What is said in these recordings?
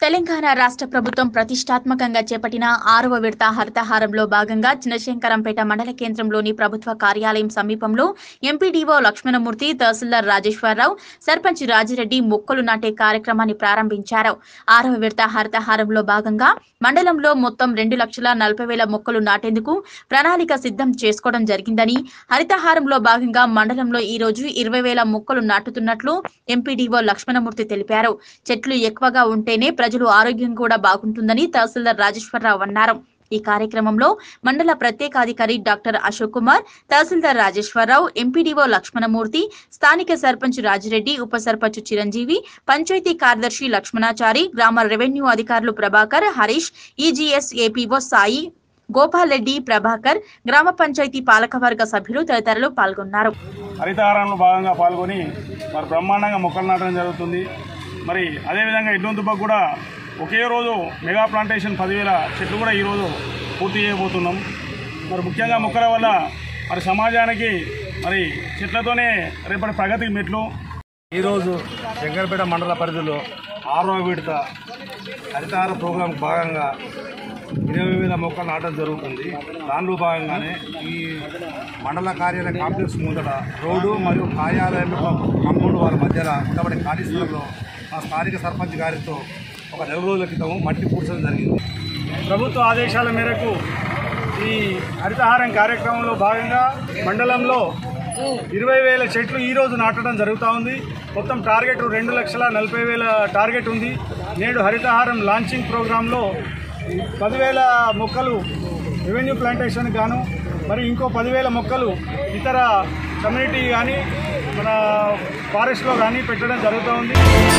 తెలంగాణ రాష్ట్ర ప్రభుత్వం ప్రతిష్టాత్మకంగా చేపట్టిన ఆరవ విడత హరితహారంలో భాగంగా చిన్నశంకరంపేట మండల కేంద్రంలోని ప్రభుత్వ కార్యాలయం సమీపంలో ఎంపీడీఓ లక్ష్మణమూర్తి తహసీల్దార్ రాజేశ్వరరావు సర్పంచ్ రాజిరెడ్డి మొక్కలు నాటే కార్యక్రమాన్ని ప్రారంభించారు ఆరవ విడత హరితహారంలో భాగంగా మండలంలో మొత్తం రెండు లక్షల నలభై వేల మొక్కలు నాటేందుకు ప్రణాళిక సిద్ధం చేసుకోవడం జరిగిందని హరితహారంలో భాగంగా మండలంలో ఈ రోజు ఇరవై వేల మొక్కలు నాటుతున్నట్లు ఎంపీడీఓ లక్ష్మణమూర్తి తెలిపారు చెట్లు ఎక్కువగా ఉంటేనే ప్రజలు ఆరోగ్యం కూడా బాగుంటుందని తహసీల్దార్ రాజేశ్వరరావు అన్నారు ఈ కార్యక్రమంలో మండల ప్రత్యేకాధికారి డాక్టర్ అశోక్ కుమార్ తహసీల్దార్ రాజేశ్వరరావు ఎంపీడీఓ లక్ష్మణమూర్తి స్థానిక సర్పంచ్ రాజిరెడ్డి ఉప సర్పంచ్ చిరంజీవి పంచాయతీ కార్యదర్శి లక్ష్మణాచారి గ్రామ రెవెన్యూ అధికారులు ప్రభాకర్ హరీష్ ఈజీఎస్ ఏపీఓ సాయి గోపాల్ రెడ్డి ప్రభాకర్ గ్రామ పంచాయతీ పాలకవర్గ సభ్యులు తదితరులు పాల్గొన్నారు హరితహారంలో భాగంగా పాల్గొని మరి బ్రహ్మాండంగా మొక్కలు నాటడం జరుగుతుంది మరి అదేవిధంగా ఇడ్లొంతుపకు కూడా ఒకే రోజు మెగా ప్లాంటేషన్ పదివేల చెట్లు కూడా ఈరోజు పూర్తి చేయబోతున్నాం మరి ముఖ్యంగా మొక్కల వల్ల మరి సమాజానికి మరి చెట్లతోనే రేపటి ప్రగతికి మెట్లు ఈరోజు శంకరపేట మండల పరిధిలో ఆరో విడత హరితహార ప్రోగ్రాం భాగంగా ఇరవై వేల మొక్కలు నాటడం జరుగుతుంది దానిలో భాగంగానే ఈ మండల కార్యాలయ కాంప్లెక్స్ ముందట రోడ్డు మరియు కార్యాలయం యొక్క కాంపౌండ్ వాళ్ళ మధ్యలో ఉండబడే ఖాళీ స్థలంలో మా స్థానిక సర్పంచ్ గారితో ఒక నెల రోజుల క్రితం మట్టి పూడ్చడం జరిగింది ప్రభుత్వ ఆదేశాల మేరకు ఈ హరితహారం కార్యక్రమంలో భాగంగా మండలంలో ఇరవై వేల చెట్లు ఈ రోజు నాటడం జరుగుతూ ఉంది మొత్తం టార్గెట్ రెండు లక్షల నలభై వేల టార్గెట్ ఉంది నేడు హరితహారం లాంచింగ్ ప్రోగ్రాంలో పదివేల మొక్కలు రెవెన్యూ ప్లాంటేషన్ గాను మరి ఇంకో పదివేల మొక్కలు ఇతర కమ్యూనిటీ కానీ మన ఫారెస్ట్లో కానీ పెట్టడం జరుగుతూ ఉంది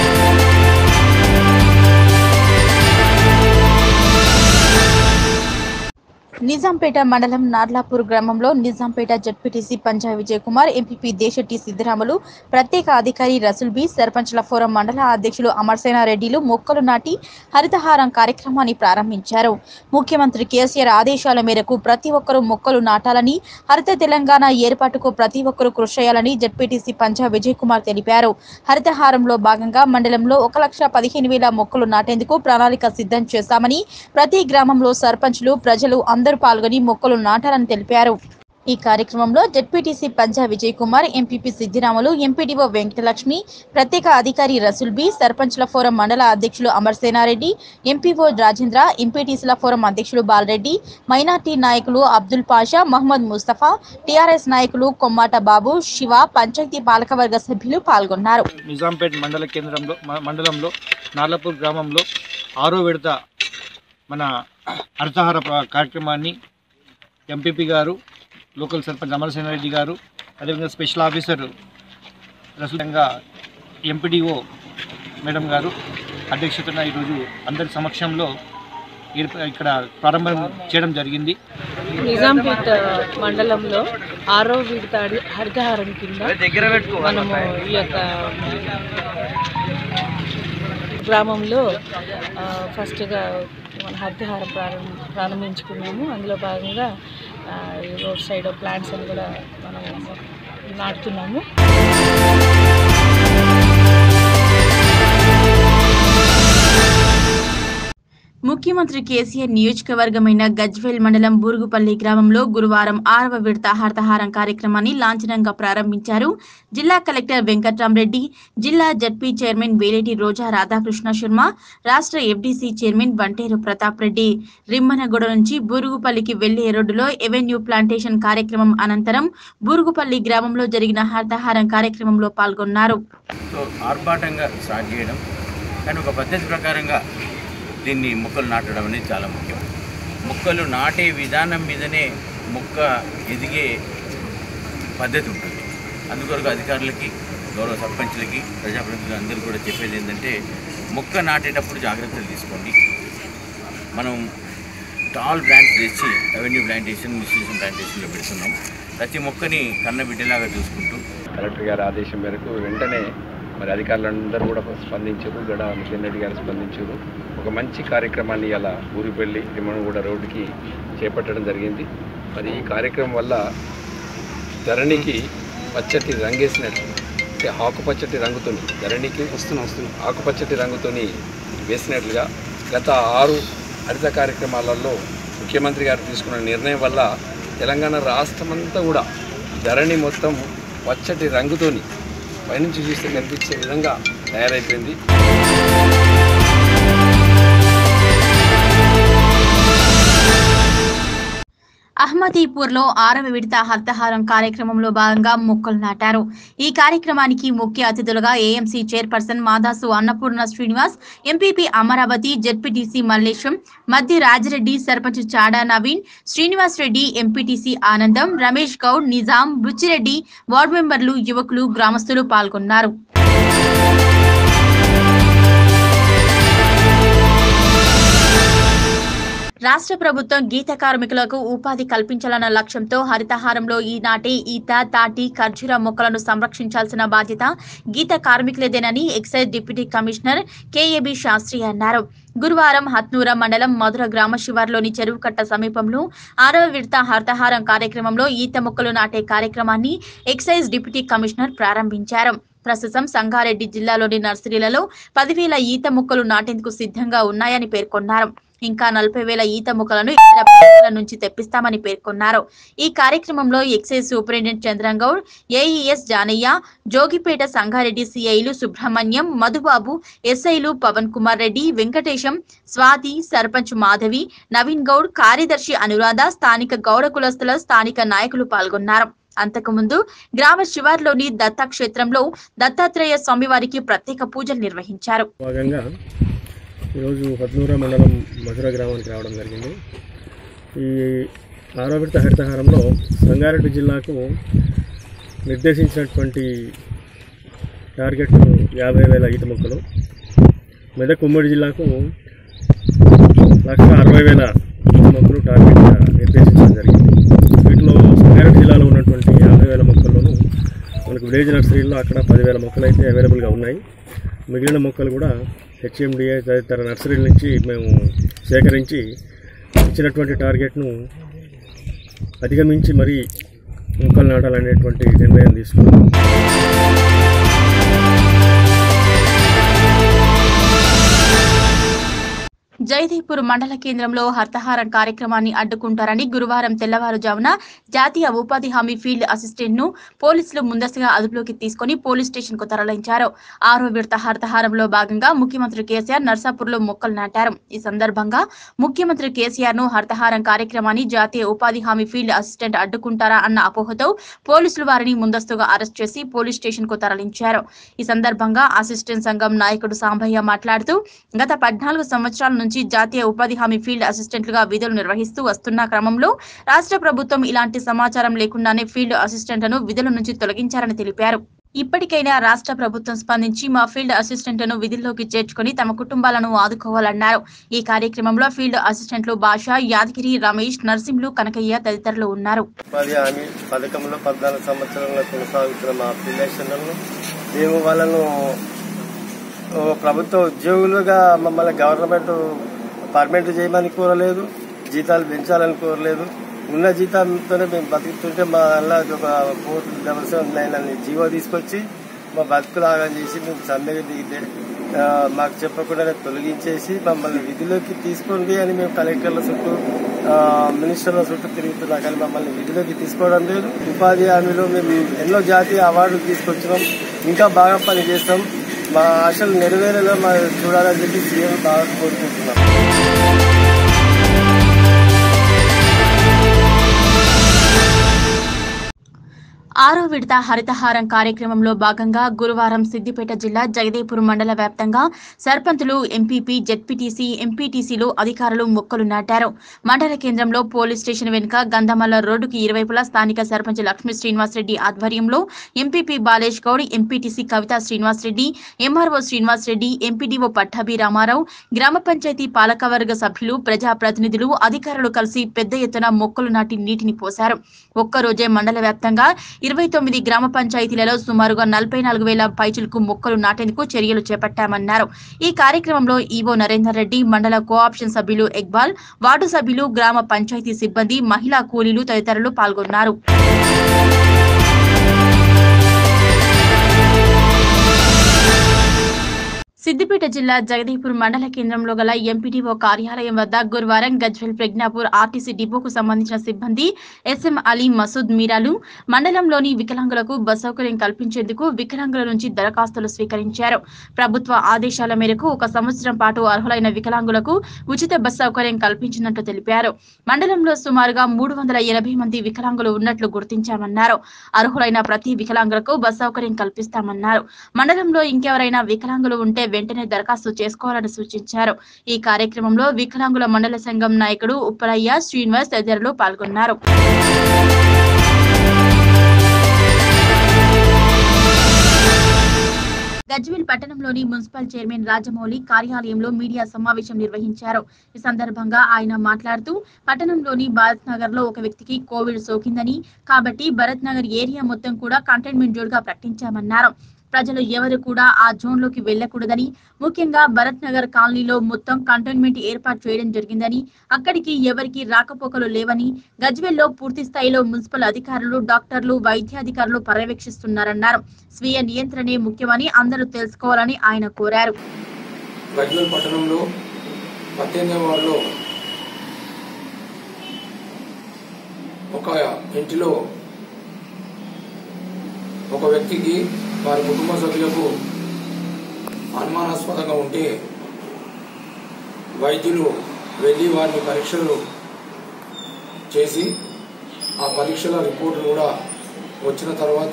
నిజాంపేట మండలం నార్లాపూర్ గ్రామంలో నిజాంపేట జడ్పీటీసీ పంజా విజయ్ కుమార్ ఎంపీపీ దేశెట్టి సిద్ధరాములు ప్రత్యేక అధికారి రసుల్ బి సర్పంచ్ల ఫోరం మండల అధ్యక్షులు అమర్సేనారెడ్డిలు మొక్కలు నాటి హరితహారం కార్యక్రమాన్ని ప్రారంభించారు ముఖ్యమంత్రి కేసీఆర్ ఆదేశాల మేరకు ప్రతి ఒక్కరూ మొక్కలు నాటాలని హరిత తెలంగాణ ఏర్పాటుకు ప్రతి ఒక్కరూ కృషి చేయాలని జడ్పీటీసీ పంజా విజయ్ కుమార్ తెలిపారు హరితహారంలో భాగంగా మండలంలో ఒక లక్ష పదిహేను వేల మొక్కలు నాటేందుకు ప్రణాళిక సిద్ధం చేశామని ప్రతి గ్రామంలో సర్పంచ్లు ప్రజలు అందరూ పాల్గొని మొక్కలు నాటాలని తెలిపారు ఈ కార్యక్రమంలో ZPTC Panja Vijay Kumar MPP Siddiramulu MPDO Venkatalakshmi ప్రత్యేక అధికారి రసూల్ బి సర్పంచ్ల ఫోరం మండల అధ్యక్షులు అమర్సేనారెడ్డి ఎంపీఓ రాజేంద్ర ఎంపీటీసీల ఫోరం అధ్యక్షులు బాలరెడ్డి మైనార్టీ నాయకులు అబ్దుల్ పాషా మహమ్మద్ ముస్తఫా టీఆర్ఎస్ నాయకులు కొమ్మాట బాబు శివ పంచాయతీ పాలకవర్గ సభ్యులు పాల్గొన్నారు నిజాంపేట్ మండల కేంద్రంలో మ- మండలంలో నార్లపూర్ గ్రామంలో ఆరో విడత మన హరితహార ప్ర- కార్యక్రమాన్ని ఎంపీపీ గారు లోకల్ సర్పంచ్ అమరసేనారెడ్డి గారు అదేవిధంగా స్పెషల్ ఆఫీసర్ రసూలంగా ఎంపీడీఓ మేడం గారు అధ్యక్షతన ఈరోజు అందరి సమక్షంలో ఏర్ప- ఇక్కడ ప్రారంభం చేయడం జరిగింది నిజాంపేట్ మండలంలో ఆరో విడత హరి- హరితహారం కింద మనము ఈ యొక్క గ్రామంలో ఆ, ఫస్ట్గా మన హరితహారం ప్రారంభ ప్రారంభించుకున్నాము అందులో భాగంగా ఆ, ఈ రోడ్ సైడ్ ప్లాంట్స్ అని కూడా మనం నాటుతున్నాము ముఖ్యమంత్రి కేసీఆర్ నియోజకవర్గమైన గజ్వేల్ మండలం బూరుగుపల్లి గ్రామంలో గురువారం ఆరవ విడత హరితహారం కార్యక్రమాన్ని లాంఛనంగా ప్రారంభించారు జిల్లా కలెక్టర్ వెంకట్రామరెడ్డి జిల్లా జడ్పీ చైర్మన్ వేలేటి రోజా రాధాకృష్ణ శర్మ రాష్ట్ర ఎఫ్డీసీ చైర్మన్ బంటేరు ప్రతాప్ రెడ్డి రిమ్మనగూడ నుంచి బూరుగుపల్లికి వెళ్లే రోడ్డులో ఎవెన్యూ ప్లాంటేషన్ కార్యక్రమం అనంతరం బూరుగుపల్లి గ్రామంలో జరిగిన హరితహారం కార్యక్రమంలో పాల్గొన్నారు సో ఆర్భాటంగా స్టార్ట్ చేయడం కానీ ఒక పద్ధతి ప్రకారంగా దీన్ని మొక్కలు నాటడం అనేది చాలా ముఖ్యం మొక్కలు నాటే విధానం మీదనే మొక్క ఎదిగే పద్ధతి ఉంటుంది అందుకొరకు అధికారులకి గౌరవ సర్పంచ్లకి ప్రజాప్రతినిధులు అందరూ కూడా చెప్పేది ఏంటంటే మొక్క నాటేటప్పుడు జాగ్రత్తలు తీసుకోండి మనం టాల్ ప్లాంట్స్ తెచ్చి రెవెన్యూ ప్లాంటేషన్ మిస్యూషన్ ప్లాంటేషన్లో పెడుతున్నాం ప్రతి మొక్కని కన్న బిడ్డలాగా చూసుకుంటూ కలెక్టర్ గారి ఆదేశం మేరకు వెంటనే మరి అధికారులందరూ కూడా స్పందించారు గడ నితిన్ రెడ్డి గారు స్పందించారు ఒక మంచి కార్యక్రమాన్ని ఇలా ఊరిపల్లి తిమ్మనగూడ రోడ్డుకి చేపట్టడం జరిగింది మరి ఈ కార్యక్రమం వల్ల ధరణికి పచ్చటి రంగేసినట్టు అంటే ఆకుపచ్చటి రంగుతోని ధరణికి వస్తున్న వస్తున్న ఆకుపచ్చటి రంగుతోని వేసినట్లుగా గత ఆరు హరిత కార్యక్రమాలలో ముఖ్యమంత్రి గారు తీసుకున్న నిర్ణయం వల్ల తెలంగాణ రాష్ట్రమంతా కూడా ధరణి మొత్తం పచ్చటి రంగుతోని పైనుంచి చూస్తే కనిపించే విధంగా తయారైపోయింది అహ్మదీపూర్లో ఆరవ విడత హర్తహారం కార్యక్రమంలో భాగంగా మొక్కలు నాటారు ఈ కార్యక్రమానికి ముఖ్య అతిథులుగా AMC chairperson Madasu Annapurna Srinivas MPP Amaravathi ZPTC Mallesham మధ్య రాజిరెడ్డి సర్పంచ్ చాడా నవీన్ శ్రీనివాస్ రెడ్డి ఎంపీటీసీ ఆనందం రమేష్ గౌడ్ నిజాం బుచ్చిరెడ్డి వార్డు మెంబర్లు యువకులు గ్రామస్తులు పాల్గొన్నారు రాష్ట్ర ప్రభుత్వం గీత కార్మికులకు ఉపాధి కల్పించాలన్న లక్ష్యంతో హరితహారంలో ఈనాటి ఈత తాటి ఖర్జూర మొక్కలను సంరక్షించాల్సిన బాధ్యత గీత కార్మికులదేనని excise deputy commissioner KAB Sastry అన్నారు గురువారం హత్నూర మండలం మధుర గ్రామ శివార్లోని చెరువు కట్ట సమీపంలో ఆరవ విడత హరితహారం కార్యక్రమంలో ఈత మొక్కలు నాటే కార్యక్రమాన్ని ఎక్సైజ్ డిప్యూటీ కమిషనర్ ప్రారంభించారు ప్రస్తుతం సంగారెడ్డి జిల్లాలోని నర్సరీలలో పదివేల ఈత మొక్కలు నాటేందుకు సిద్ధంగా ఉన్నాయని పేర్కొన్నారు ఇంకా నలభై వేల ఈత మొక్కలను ఇతర ప్రాంతాల నుంచి తెప్పిస్తామని పేర్కొన్నారు ఈ కార్యక్రమంలో excise superintendent Chandramgoud AES Janaiah Jogipet Sangareddy సిఐలు సుబ్రహ్మణ్యం మధుబాబు ఎస్ఐలు పవన్ కుమార్ రెడ్డి వెంకటేశం స్వాతి సర్పంచ్ మాధవి నవీన్ గౌడ్ కార్యదర్శి అనురాధ స్థానిక గౌడ కులస్తుల స్థానిక నాయకులు పాల్గొన్నారు అంతకుముందు గ్రామ శివార్లోని దత్తా క్షేత్రంలో దత్తాత్రేయ స్వామివారికి ప్రత్యేక పూజలు నిర్వహించారు భాగంగా ఈరోజు పద్నూర మండలం మధుర గ్రామానికి రావడం జరిగింది ఈ ఆరో విడత హరితహారంలో సంగారెడ్డి జిల్లాకు నిర్దేశించినటువంటి టార్గెట్ యాభై వేల ఈత మొక్కలు మెదక్ ఉమ్మడి జిల్లాకు లక్ష అరవై వేల ఈత మొక్కలు టార్గెట్గా నిర్దేశించడం జరిగింది వీటిలో సంగారెడ్డి జిల్లాలో ఉన్నటువంటి యాభై వేల మొక్కల్లోనూ మనకు విలేజ్ నర్సరీల్లో అక్కడ పదివేల మొక్కలు అయితే అవైలబుల్గా ఉన్నాయి మిగిలిన మొక్కలు కూడా హెచ్ఎండిఏ తదితర నర్సరీల నుంచి మేము సేకరించి ఇచ్చినటువంటి టార్గెట్ను అధిగమించి మరీ మొక్కలు నాటాలనేటువంటి నిర్ణయం తీసుకున్నాం జయదేపూర్ మండల కేంద్రంలో హర్తహారం కార్యక్రమాన్ని అడ్డుకుంటారని గురువారం తెల్లవారుజామున జాతీయ ఉపాధి హామీ ఫీల్డ్ అసిస్టెంట్ ను పోలీసులు ముందస్తుగా అదుపులోకి తీసుకుని పోలీస్ స్టేషన్ కు తరలించారు ఆరో విడత హర్తహారంలో భాగంగా ముఖ్యమంత్రి కేసీఆర్ నర్సాపూర్లో మొక్కలు నాటారు ఈ సందర్భంగా ముఖ్యమంత్రి కేసీఆర్ ను హర్తహారం కార్యక్రమాన్ని జాతీయ ఉపాధి హామీ ఫీల్డ్ అసిస్టెంట్ అడ్డుకుంటారా అన్న అపోహతో పోలీసులు వారిని ముందస్తుగా అరెస్ట్ చేసి పోలీస్ స్టేషన్ కు తరలించారు ఈ సందర్భంగా అసిస్టెంట్ సంఘం నాయకుడు సాంబయ్య మాట్లాడుతూ గత పద్నాలుగు సంవత్సరాల నుంచి జాతీయ ఉపాధి హామీ ఫీల్డ్ అసిస్టెంట్లుగా విధులు నిర్వహిస్తూ వస్తున్న క్రమంలో రాష్ట్ర ప్రభుత్వం ఇలాంటి సమాచారం లేకుండానే ఫీల్డ్ అసిస్టెంట్లను విధుల నుంచి తొలగించారని తెలిపారు ఇప్పటికైనా రాష్ట్ర ప్రభుత్వం స్పందించి మా ఫీల్డ్ అసిస్టెంట్లను విధుల్లోకి చేర్చుకుని తమ కుటుంబాలను ఆదుకోవాలన్నారు ఈ కార్యక్రమంలో ఫీల్డ్ అసిస్టెంట్లు భాష యాదగిరి రమేష్ నర్సింహులు కనకయ్య తదితరులు ఉన్నారు ఉపాధి హామీ పథకంలో పద్నాలుగు సంవత్సరాలుగా కొనసాగుతున్న మా అప్లికేషన్లను మేము వాళ్ళను ఓ ప్రభుత్వ ఉద్యోగులుగా మమ్మల్ని గవర్నమెంట్ పర్మనెంట్ చేయమని కోరలేదు జీతాలు పెంచాలని కోరలేదు ఉన్న జీతంతోనే మేము బతుకుతుంటే మా వల్ల ఒక ఫోర్ డబల్ సెవెన్ నైన్ అని జీవో తీసుకొచ్చి మా బతుకులాగా చేసి మేము సమ్మెగా దిగితే ఆ, మాకు చెప్పకుండానే తొలగించేసి మమ్మల్ని విధిలోకి తీసుకోండి అని మేము కలెక్టర్ల చుట్టూ ఆ, మినిస్టర్ల చుట్టూ తిరుగుతున్నా కానీ మమ్మల్ని విధిలోకి తీసుకోవడం లేదు ఉపాధి హామీలో మేము ఎన్నో జాతీయ అవార్డులు తీసుకొచ్చినాం ఇంకా బాగా పనిచేస్తాం మా ఆశలు నెరవేరేలా మా చూడాలని చెప్పి సీఎం బాగా కోరుకుంటున్నాం ఆరో విడత హరితహారం కార్యక్రమంలో భాగంగా గురువారం సిద్దిపేట జిల్లా జగదేపూర్ మండల వ్యాప్తంగా సర్పంచులు ఎంపీపీ జెడ్పీటీసీ ఎంపీటీసీలు అధికారులు మొక్కలు నాటారు మండల కేంద్రంలో పోలీస్ స్టేషన్ వెనుక గంధమల్ల రోడ్డుకి ఇరువైపులా స్థానిక సర్పంచ్ లక్ష్మీ శ్రీనివాసరెడ్డి ఆధ్వర్యంలో MPP Balesh Goud MPTC Kavitha Srinivasareddy MRO Srinivasareddy MPDO Pattabhi Ramarao గ్రామ పంచాయతీ పాలకవర్గ సభ్యులు ప్రజాప్రతినిధులు అధికారులు కలిసి పెద్ద ఎత్తున మొక్కలు నాటి నీటిని పోశారు ఒక్కరోజే మండల వ్యాప్తంగా ఇరవై తొమ్మిది గ్రామ పంచాయతీలలో సుమారుగా నలభై నాలుగు వేల పైచులకు మొక్కలు నాటేందుకు చర్యలు చేపట్టామన్నారు ఈ కార్యక్రమంలో ఈవో నరేందర్ రెడ్డి మండల కోఆప్షన్ సభ్యులు ఎక్బాల్ వార్డు సభ్యులు గ్రామ పంచాయతీ సిబ్బంది మహిళా కూలీలు తదితరులు పాల్గొన్నారు సిద్దిపేట జిల్లా జగదీపూర్ మండల కేంద్రంలో గల ఎంపీటీఓ కార్యాలయం వద్ద గురువారం గజ్వెల్ ప్రజ్ఞాపూర్ ఆర్టీసీ డిపోకు సంబంధించిన సిబ్బంది ఎస్ఎం అలీ మసూద్ మీరాలు మండలంలోని వికలాంగులకు బస్ సౌకర్యం కల్పించేందుకు వికలాంగుల నుంచి దరఖాస్తులు స్వీకరించారు ప్రభుత్వ ఆదేశాల మేరకు ఒక సంవత్సరం పాటు అర్హులైన వికలాంగులకు ఉచిత బస్ సౌకర్యం కల్పించినట్లు తెలిపారు మండలంలో సుమారుగా మూడు వందల ఎనభై మంది వికలాంగులు ఉన్నట్లు గుర్తించామన్నారు అర్హులైన ప్రతి వికలాంగులకు బస్ సౌకర్యం కల్పిస్తామన్నారు మండలంలో ఇంకెవరైనా వికలాంగులు ఉంటే వెంటనే దరఖాస్తు చేసుకోవాలని సూచించారు ఈ కార్యక్రమంలో వికలాంగుల మండల సంఘం నాయకుడు ఉప్పలయ్య శ్రీనివాస్ తదితరులు పాల్గొన్నారు గజ్వేల్ పట్టణంలోని మున్సిపల్ చైర్మన్ రాజమౌళి కార్యాలయంలో మీడియా సమావేశం నిర్వహించారు ఈ సందర్భంగా ఆయన మాట్లాడుతూ పట్టణంలోని భారత్ నగర్ లో ఒక వ్యక్తికి కోవిడ్ సోకిందని కాబట్టి భరత్ నగర్ ఏరియా మొత్తం కూడా కంటైన్మెంట్ జోన్ గా ప్రకటించామన్నారు ప్రజలు ఎవరు కూడా ఆ జోన్ లోకి వెళ్లకూడదని ముఖ్యంగా భరత్ నగర్ కాలనీలో మొత్తం కంటైన్మెంట్ ఏర్పాటు చేయడం జరిగిందని అక్కడికి ఎవరికి రాకపోకలు లేవని గజ్వెల్లో పూర్తి స్థాయిలో మున్సిపల్ అధికారులు డాక్టర్లు వైద్యాధికారులు పర్యవేక్షిస్తున్నారన్నారు స్వీయ నియంత్రణే ముఖ్యమని అందరూ తెలుసుకోవాలని ఆయన కోరారు గజ్వల్ పట్టణంలో పద్దెనిమిదవ వార్డులో ఒక ఇంటిలో ఒక వ్యక్తికి వారి కుటుంబ సభ్యులకు అనుమానాస్పదంగా ఉంటే వైద్యులు వెళ్ళి వారిని పరీక్షలు చేసి ఆ పరీక్షల రిపోర్టులు కూడా వచ్చిన తర్వాత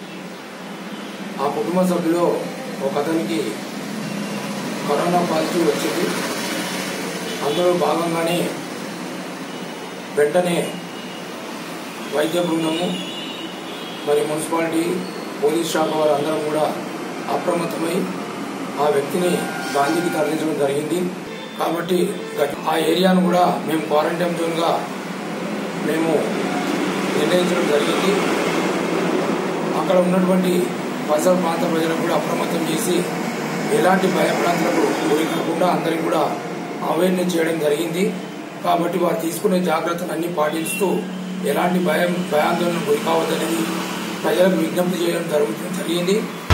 ఆ కుటుంబ సభ్యులో ఒక అతనికి కరోనా పాజిటివ్ వచ్చింది అందులో భాగంగానే వెంటనే వైద్య బృందము మరి మున్సిపాలిటీ పోలీస్ శాఖ వారు అందరం కూడా అప్రమత్తమై ఆ వ్యక్తిని గాంధీకి తరలించడం జరిగింది కాబట్టి గత- ఆ ఏరియాను కూడా మేము క్వారంటైన్ జోన్గా మేము నిర్ణయించడం జరిగింది అక్కడ ఉన్నటువంటి పరిసర ప్రాంత ప్రజలకు కూడా అప్రమత్తం చేసి ఎలాంటి భయభ్రాంతులకు గురి కాకుండా అందరికి కూడా అవేర్నెస్ చేయడం జరిగింది కాబట్టి వారు తీసుకునే జాగ్రత్తలన్నీ పాటిస్తూ ఎలాంటి భయం భయాందోళన గురి కావద్దనేది ప్రజలకు విజ్ఞప్తి చేయడం జరుగుతుంది జరిగింది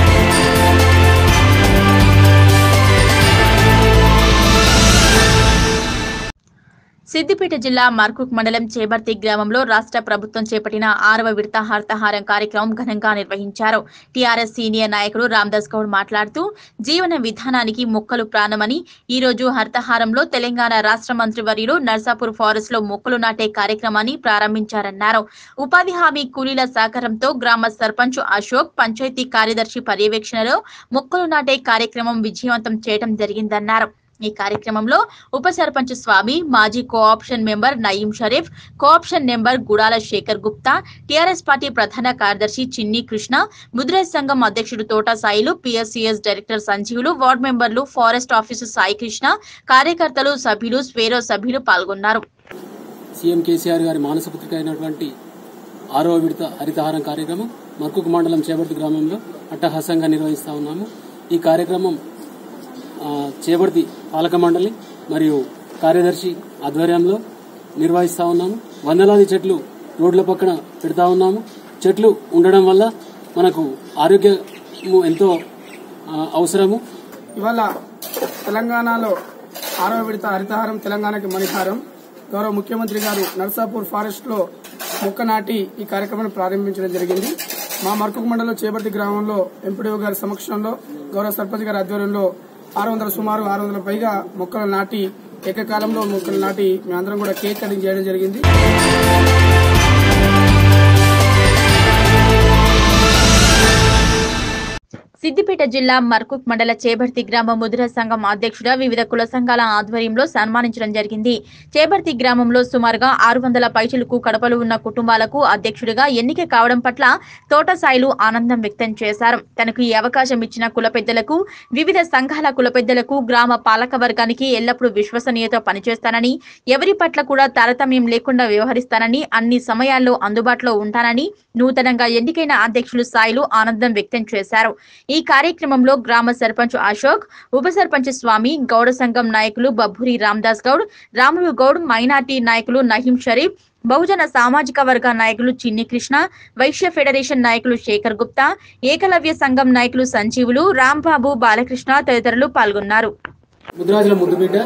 సిద్దిపేట జిల్లా మర్కుక్ మండలం చేబర్తి గ్రామంలో రాష్ట్ర ప్రభుత్వం చేపట్టిన ఆరవ విడత హర్తహారం కార్యక్రమం ఘనంగా నిర్వహించారు టీఆర్ఎస్ సీనియర్ నాయకుడు రామ్దాస్ గౌడ్ మాట్లాడుతూ జీవన విధానానికి మొక్కలు ప్రాణమని ఈ రోజు హర్తహారంలో తెలంగాణ రాష్ట్ర మంత్రివర్యులు నర్సాపూర్ ఫారెస్ట్ లో మొక్కలు నాటే కార్యక్రమాన్ని ప్రారంభించారన్నారు ఉపాధి హామీ కూలీల సహకారంతో గ్రామ సర్పంచ్ అశోక్ పంచాయతీ కార్యదర్శి పర్యవేక్షణలో మొక్కలు నాటే కార్యక్రమం విజయవంతం చేయడం జరిగిందన్నారు ఈ కార్యక్రమంలో ఉప సర్పంచ్ స్వామి మాజీ cooption member Nayeem Sharif cooption member Gudala Sekhar Gupta TRS party ప్రధాన కార్యదర్శి చిన్ని కృష్ణ ముద్రేజ్ సంఘం అధ్యక్షుడు Thota Sailu PSCS director Sanjeevulu ward మెంబర్లు ఫారెస్ట్ ఆఫీసు సాయి కృష్ణ కార్యకర్తలు సభ్యులు స్వేరో సభ్యులు పాల్గొన్నారు సీఎం కేసీఆర్ గారి మానసపుత్రిక అయినటువంటి ఆరో విడత హరితహారం కార్యక్రమం మర్కుక్ మండలం చేబర్తి గ్రామంలో అట్టహాసంగా నిర్వహిస్తా ఉన్నాము ఈ కార్యక్రమం ఆ, చేబర్తి పాలక మండలి మరియు కార్యదర్శి ఆధ్వర్యంలో నిర్వహిస్తా ఉన్నాము వందలాది చెట్లు రోడ్ల పక్కన పెడతా ఉన్నాము చెట్లు ఉండడం వల్ల మనకు ఆరోగ్యము ఎంతో ఆ, అవసరము ఇవాళ తెలంగాణలో ఆరవ విడత హరితహారం తెలంగాణకి మణిహారం గౌరవ ముఖ్యమంత్రి గారు నర్సాపూర్ ఫారెస్ట్ లో మొక్క నాటి ఈ కార్యక్రమాన్ని ప్రారంభించడం జరిగింది మా మర్కుక్ మండలం చేపర్తి గ్రామంలో ఎంపీడీఓ గారి సమక్షంలో గౌరవ సర్పంచ్ గారి ఆధ్వర్యంలో ఆరు వందల సుమారు ఆరు వందల పైగా మొక్కలు నాటి ఏకకాలంలో మొక్కలు నాటి మేమందరం కూడా కేక్ కటింగ్ చేయడం జరిగింది సిద్దిపేట జిల్లా మర్కుక్ మండల చేబర్తి గ్రామ ముదిర సంఘం అధ్యక్షుడ వివిధ కుల సంఘాల ఆధ్వర్యంలో సన్మానించడం జరిగింది చేబర్తి గ్రామంలో సుమారుగా ఆరు వందల పైచులకు కడపలు ఉన్న కుటుంబాలకు అధ్యక్షుడిగా ఎన్నిక కావడం పట్ల తోట సాయిలు ఆనందం వ్యక్తం చేశారు తనకు ఈ అవకాశం ఇచ్చిన కుల పెద్దలకు వివిధ సంఘాల కుల పెద్దలకు గ్రామ పాలక వర్గానికి ఎల్లప్పుడూ విశ్వసనీయత పనిచేస్తానని ఎవరి పట్ల కూడా తారతమ్యం లేకుండా వ్యవహరిస్తానని అన్ని సమయాల్లో అందుబాటులో ఉంటానని నూతనంగా ఎన్నికైన అధ్యక్షులు సాయిలు ఆనందం వ్యక్తం చేశారు ఈ కార్యక్రమంలో గ్రామ సర్పంచ్ అశోక్ ఉప సర్పంచ్ స్వామి గౌడ సంఘం నాయకులు బబ్బూరి రామ్దాస్ గౌడ్ రాములు గౌడ్ మైనార్టీ నాయకులు నహీం షరీఫ్ బహుజన సామాజిక వర్గ నాయకులు చిన్ని కృష్ణ వైశ్య ఫెడరేషన్ నాయకులు శేఖర్ గుప్తా ఏకలవ్య సంఘం నాయకులు సంజీవులు రాంబాబు బాలకృష్ణ తదితరులు పాల్గొన్నారు ముద్రాజుల ముద్దుబిడ్డ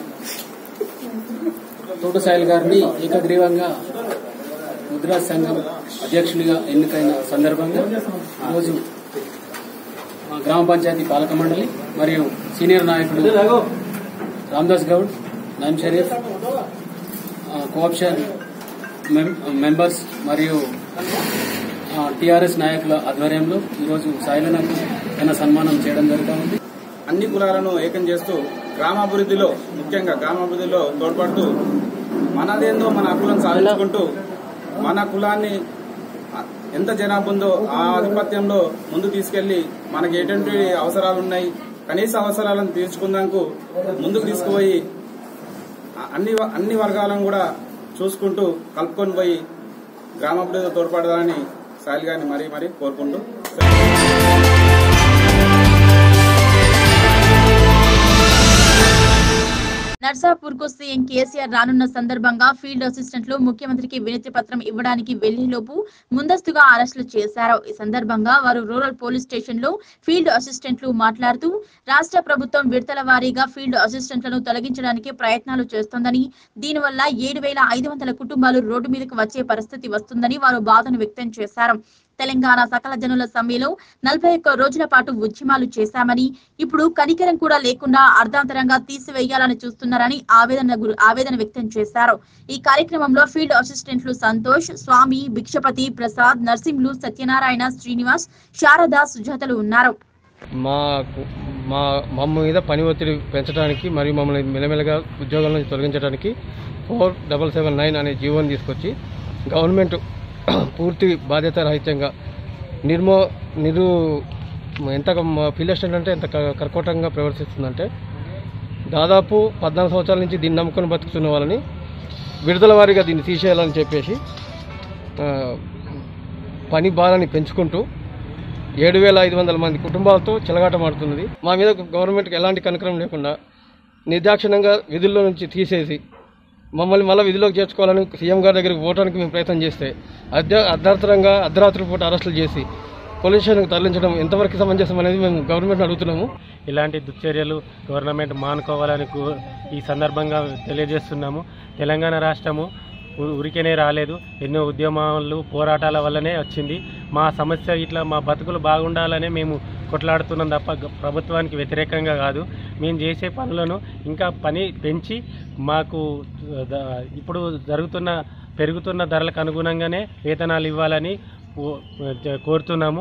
తోట సాయిల్ గారిని ఏకగ్రీవంగా ముద్రాజ్ సంఘం అధ్యక్షునిగా ఎన్నికైన సందర్భంగా ఈరోజు మా గ్రామ పంచాయతీ పాలక మండలి మరియు సీనియర్ నాయకుడు రామ్దాస్ గౌడ్ నయం షరీఫ్ ఆ, కోఆప్షన్ మెం- మెంబర్స్ మరియు టిఆర్ఎస్ నాయకుల ఆధ్వర్యంలో ఈరోజు సాయిలనకు ఘన సన్మానం చేయడం జరుగుతూ ఉంది అన్ని కులాలను ఏకం చేస్తూ గ్రామాభివృద్ధిలో ముఖ్యంగా గ్రామాభివృద్ధిలో తోడ్పడుతూ మనదేందో మన హక్కులను సాధించుకుంటూ మన కులాన్ని ఎంత జనాభా ఉందో ఆ ఆధిపత్యంలో ముందు తీసుకెళ్లి మనకి ఎటువంటి అవసరాలు ఉన్నాయి కనీస అవసరాలను తీర్చుకుందాకు ముందుకు తీసుకుపోయి అన్ని అన్ని వర్గాలను కూడా చూసుకుంటూ కలుపుకొని పోయి గ్రామాభివృద్ధి తోడ్పడదాలని సాయిల్ గారిని మరీ మరీ కోరుకుంటూ నర్సాపూర్ కు సీఎం కేసీఆర్ రానున్న సందర్భంగా ఫీల్డ్ అసిస్టెంట్లు ముఖ్యమంత్రికి వినతి పత్రం ఇవ్వడానికి వెళ్లేలోపు ముందస్తుగా అరెస్టులు చేశారు ఈ సందర్భంగా వారు రూరల్ పోలీస్ స్టేషన్ లో ఫీల్డ్ అసిస్టెంట్లు మాట్లాడుతూ రాష్ట్ర ప్రభుత్వం విడతల వారీగా ఫీల్డ్ అసిస్టెంట్లను తొలగించడానికి ప్రయత్నాలు చేస్తోందని దీనివల్ల ఏడు వేల ఐదు వందల కుటుంబాలు రోడ్డు మీదకు వచ్చే పరిస్థితి వస్తుందని వారు బాధను వ్యక్తం చేశారు తెలంగాణ సకల జనుల సమ్మెలో నలభై ఒక్క రోజుల పాటు ఉద్యమాలు చేశామని ఇప్పుడు కనికరం కూడా లేకుండా అర్ధాంతరంగా తీసివేయాలని చూస్తున్నారని ఆవేదన గురి- ఆవేదన వ్యక్తం చేశారు ఈ కార్యక్రమంలో ఫీల్డ్ అసిస్టెంట్లు సంతోష్ స్వామి భిక్షపతి ప్రసాద్ నర్సింహులు సత్యనారాయణ శ్రీనివాస్ శారద సుజాతలు ఉన్నారు మాకు మా మమ్మ మీద పని ఒత్తిడి పెంచడానికి మరియు మమ్మల్ని మెల్లమెల్లగా ఉద్యోగాల నుంచి తొలగించడానికి ఫోర్ డబల్ సెవెన్ నైన్ అనే జీవోని తీసుకొచ్చి గవర్నమెంట్ పూర్తి బాధ్యత రహితంగా నిర్మో నిరు ఎంత ఫీల్డ్ అసిస్టెంట్ అంటే ఎంత క- కర్కోటంగా ప్రవర్తిస్తుందంటే దాదాపు పద్నాలుగు సంవత్సరాల నుంచి దీన్ని నమ్ముకొని బతుకుతున్న వాళ్ళని విడుదల వారీగా దీన్ని తీసేయాలని చెప్పేసి ఆ, పని భారాన్ని పెంచుకుంటూ ఏడు వేల ఐదు వందల మంది కుటుంబాలతో చెలగాటమాడుతున్నది మా మీద గవర్నమెంట్కి ఎలాంటి కనకరం లేకుండా నిర్దాక్షిణ్యంగా విధుల్లో నుంచి తీసేసి మమ్మల్ని మళ్ళీ విధిలోకి చేర్చుకోవాలని సీఎం గారి దగ్గరికి పోవడానికి మేము ప్రయత్నం చేస్తే అర్ధ అర్ధాంతరంగా అర్ధరాత్రి పూట అరెస్టులు చేసి పోలీస్ స్టేషన్కి తరలించడం ఎంతవరకు సమంజసం అనేది మేము గవర్నమెంట్ అడుగుతున్నాము ఇలాంటి దుశ్చర్యలు గవర్నమెంట్ మానుకోవాలని కూ- ఈ సందర్భంగా తెలియజేస్తున్నాము తెలంగాణ రాష్ట్రము ఉ- ఉరికెనే రాలేదు ఎన్నో ఉద్యమాలు పోరాటాల వల్లనే వచ్చింది మా సమస్య ఇట్లా మా బతుకులు బాగుండాలనే మేము కొట్లాడుతున్నాం తప్ప గ- ప్రభుత్వానికి వ్యతిరేకంగా కాదు మేము చేసే పనులను ఇంకా పని పెంచి మాకు ద- ఇప్పుడు జరుగుతున్న పెరుగుతున్న ధరలకు అనుగుణంగానే వేతనాలు ఇవ్వాలని కో- కోరుతున్నాము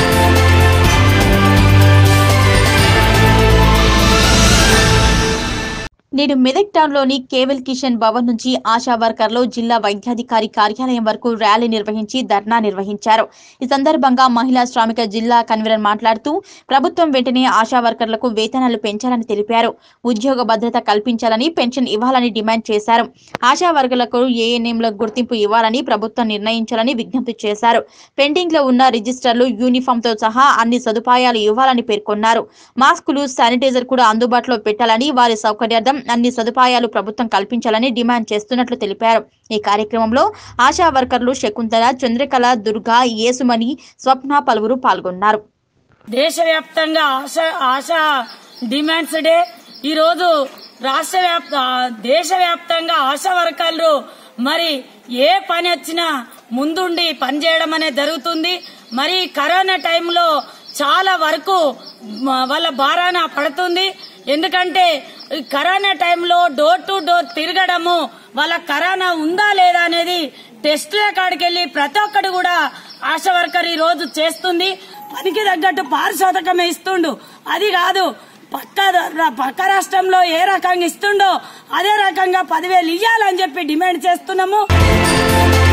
నేడు మెదక్ టౌన్ లోని కేవల్ కిషన్ భవన్ నుంచి ఆశా వర్కర్లు జిల్లా వైద్యాధికారి కార్యాలయం వరకు ర్యాలీ నిర్వహించి ధర్నా నిర్వహించారు ఈ సందర్భంగా మహిళా శ్రామిక జిల్లా కన్వీనర్ మాట్లాడుతూ ప్రభుత్వం వెంటనే ఆశా వర్కర్లకు వేతనాలు పెంచాలని తెలిపారు ఉద్యోగ భద్రత కల్పించాలని పెన్షన్ ఇవ్వాలని డిమాండ్ చేశారు ఆశా వర్కర్లకు ఏఎన్ఎంల గుర్తింపు ఇవ్వాలని ప్రభుత్వం నిర్ణయించాలని విజ్ఞప్తి చేశారు పెండింగ్ లో ఉన్న రిజిస్టర్లు యూనిఫామ్ తో సహా అన్ని సదుపాయాలు ఇవ్వాలని పేర్కొన్నారు మాస్కులు శానిటైజర్ కూడా అందుబాటులో పెట్టాలని వారి సౌకర్యార్థం అన్ని సదుపాయాలు ప్రభుత్వం కల్పించాలని డిమాండ్ చేస్తున్నట్లు తెలిపారు ఈ కార్యక్రమంలో ఆశా వర్కర్లు శకుంతల చంద్రకళ దుర్గా యేసుమణి స్వప్న పలువురు పాల్గొన్నారు దేశవ్యాప్తంగా ఆశా ఆశా డిమాండ్స్ డే ఈరోజు రాష్ట్ర వ్యాప్త దేశవ్యాప్తంగా ఆశా వర్కర్లు మరి ఏ పని వచ్చినా ముందుండి పనిచేయడం అనేది జరుగుతుంది మరి కరోనా టైంలో చాలా వరకు మ- వాళ్ళ భారాన పడుతుంది ఎందుకంటే ఈ కరోనా టైంలో డోర్ టు డోర్ తిరగడము వాళ్ళ కరోనా ఉందా లేదా అనేది టెస్టుల కాడికి వెళ్ళి ప్రతి ఒక్కడు కూడా ఆశా వర్కర్ ఈ రోజు చేస్తుంది పనికి తగ్గట్టు పారిశోధకమే ఇస్తుండు అది కాదు పక్క ర- పక్క రాష్ట్రంలో ఏ రకంగా ఇస్తుండో అదే రకంగా పదివేలు ఇయ్యాలని చెప్పి డిమాండ్ చేస్తున్నాము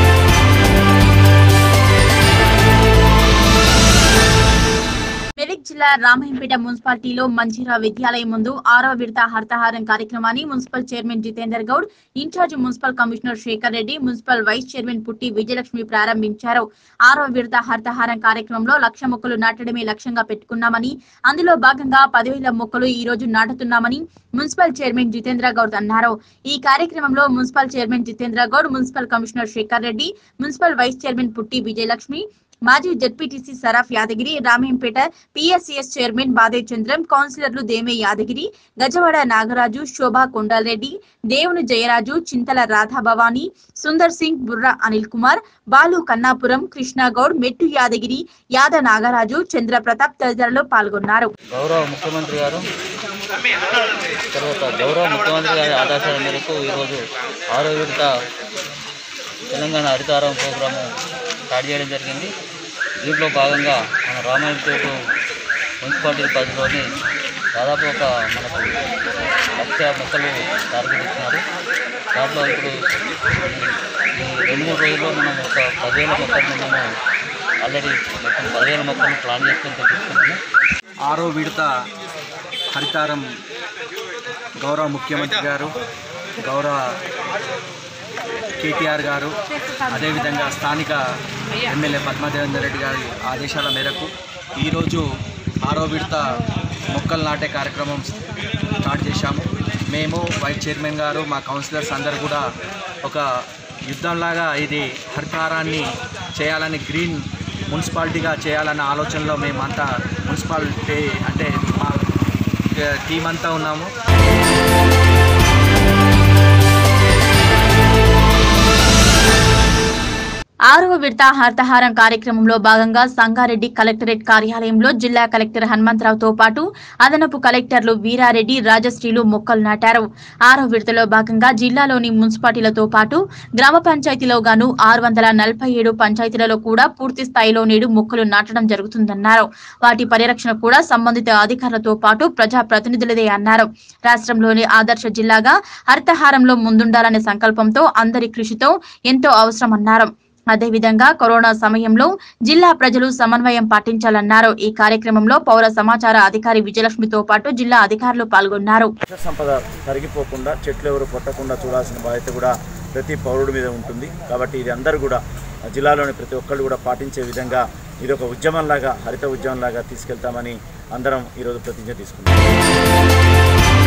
మెదక్ జిల్లా జిల్లా రామాయంపేట మున్సిపాలిటీలో మంచిరా విద్యాలయం ముందు ఆరో విడత హర్తహారం కార్యక్రమాన్ని municipal chairman Jitender Goud incharge municipal commissioner Sekhar Reddy municipal vice chairman Putti Vijayalakshmi ప్రారంభించారు ఆరో విడత హర్తహారం కార్యక్రమంలో లక్ష మొక్కలు నాటడమే లక్ష్యంగా పెట్టుకున్నామని అందులో భాగంగా పదివేల మొక్కలు ఈ రోజు నాటుతున్నామని మున్సిపల్ చైర్మన్ జితేంద్ర గౌడ్ అన్నారు ఈ కార్యక్రమంలో municipal chairman Jitendra Goud municipal commissioner Sekhar Reddy municipal vice chairman Putti Vijayalakshmi మాజీ ZPTC Saraf Yadagiri Ramampet PSCS chairman Bade Chandram కౌన్సిలర్లు దేమే యాదగిరి గజవాడ నాగరాజు శోభా కొండారెడ్డి దేవుని జయరాజు చింతల రాధాభవాని సుందర్ సింగ్ బుర్రా అనిల్ కుమార్ బాలు కన్నాపురం కృష్ణగౌడ్ మెట్టు యాదగిరి యాద నాగరాజు చంద్ర ప్రతాప్ తదితరులు పాల్గొన్నారు గౌరవ ముఖ్యమంత్రి గారు తర్వాత గౌరవ ముఖ్యమంత్రి గారి ఆదేశాల మేరకు ఈరోజు ఆరో విడత తెలంగాణ హరితారం ప్రోగ్రాము స్టార్ట్ చేయడం జరిగింది దీంట్లో భాగంగా మన రామాయణపేట మున్సిపాలిటీ పరిధిలోని దాదాపు ఒక మనకు లక్ష మొక్కలు టార్గెట్ ఇచ్చినారు దాంట్లో ఇప్పుడు ఈ రెండు మూడు రోజుల్లో మనం ఒక పదివేల మొక్కలను మేము ఆల్రెడీ మొత్తం పదివేల మొక్కలను ప్లాన్ చేసుకొని తెప్పించుకుంటున్నాం ఆరో విడత హరితారం గౌరవ ముఖ్యమంత్రి గారు గౌరవ కేటీఆర్ గారు అదేవిధంగా స్థానిక ఎమ్మెల్యే పద్మాదేవేందర్ రెడ్డి గారి ఆదేశాల మేరకు ఈరోజు ఆరో విడత మొక్కలు నాటే కార్యక్రమం స్టార్ట్ చేశాము మేము వైస్ చైర్మన్ గారు మా కౌన్సిలర్స్ అందరు కూడా ఒక యుద్ధంలాగా ఇది హరితారాన్ని చేయాలని గ్రీన్ మున్సిపాలిటీగా చేయాలన్న ఆలోచనలో మేమంతా మున్సిపాలిటీ అంటే మా టీం అంతా ఉన్నాము ఆరవ విడత హర్తహారం కార్యక్రమంలో భాగంగా సంగారెడ్డి కలెక్టరేట్ కార్యాలయంలో జిల్లా కలెక్టర్ హనుమంతరావుతో పాటు అదనపు కలెక్టర్లు వీరారెడ్డి రాజశ్రీలు మొక్కలు నాటారు ఆరవ విడతలో భాగంగా జిల్లాలోని మున్సిపాలిటీలతో పాటు గ్రామ పంచాయతీలో గాను ఆరు వందల నలభై ఏడు పంచాయతీలలో కూడా పూర్తి స్థాయిలో నేడు మొక్కలు నాటడం జరుగుతుందన్నారు వాటి పరిరక్షణ కూడా సంబంధిత అధికారులతో పాటు ప్రజా ప్రతినిధులదే అన్నారు రాష్ట్రంలోని ఆదర్శ జిల్లాగా హరితహారంలో ముందుండాలనే సంకల్పంతో అందరి కృషితో ఎంతో అవసరమన్నారు అదేవిధంగా కరోనా సమయంలో జిల్లా ప్రజలు సమన్వయం పాటించాలన్నారు ఈ కార్యక్రమంలో పౌర సమాచార అధికారి విజయలక్ష్మితో పాటు జిల్లా అధికారులు పాల్గొన్నారు వృక్ష సంపద తరిగిపోకుండా చెట్లు ఎవరు కొట్టకుండా చూడాల్సిన బాధ్యత కూడా ప్రతి పౌరుడి మీద ఉంటుంది కాబట్టి ఇది అందరూ కూడా జిల్లాలోని ప్రతి ఒక్కళ్ళు కూడా పాటించే విధంగా ఇది ఒక ఉద్యమంలాగా హరిత ఉద్యమంలాగా తీసుకెళ్తామని అందరం ఈరోజు ప్రతిజ్ఞ తీసుకున్నాం